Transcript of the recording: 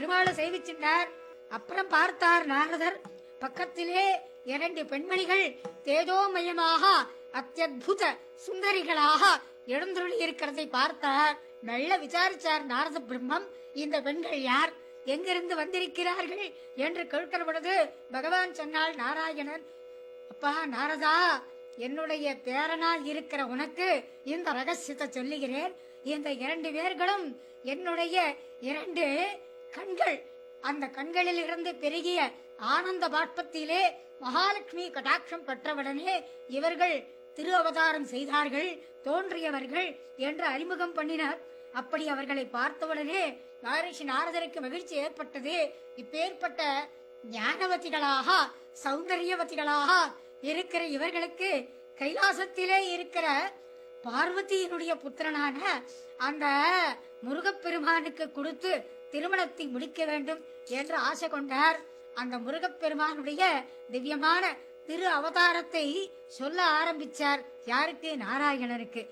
பெருமாளை சேவிச்சின்றார் அப்புறம் பார்த்தார் நாரதர் பக்கத்திலே இரண்டு பெண்மணிகள் தேஜோமயமாக அத்தியுத சுந்தரிகளாக எழுந்துள்ளி இருக்கிறதை பார்த்தார் நல்ல விசாரிச்சார் நாரத பிரம்மம் இந்த பெண்கள் யார் எங்கிருந்து வந்திருக்கிறார்கள் என்று கேட்கிற பொழுது பகவான் சொன்னாள் நாராயணன் அப்பா நாரதா என்னுடைய பேரனா இருக்கிற உனக்கு இந்த ரகசியத்தை சொல்லுகிறேன் இந்த இரண்டு பேர்களும் என்னுடைய இரண்டு கண்கள் அந்த கண்களில் இருந்து பெருகிய ஆனந்த பாட்பத்திலே மகாலட்சுமி கடாட்சம் பெற்றவுடனே இவர்கள் திரு அவதாரம் செய்தார்கள் தோன்றியவர்கள் என்று அறிமுகம் பண்ணினார் அப்படி அவர்களை பார்த்தவுடனே மகரிஷி நாரதருக்கு மகிழ்ச்சி ஏற்பட்டது இப்பேற்பட்ட ஞானவதிகளாக சௌந்தரியவதிகளாக இருக்கிற இவர்களுக்கு கைலாசத்திலே இருக்கிற பார்வதியினுடைய புத்திரனான அந்த முருகப்பெருமானுக்கு கொடுத்து திருமணத்தை முடிக்க வேண்டும் என்று ஆசை கொண்டார் அந்த முருகப்பெருமானுடைய திவ்யமான திரு அவதாரத்தை சொல்ல ஆரம்பிச்சார் யாருக்கு நாராயணனுக்கு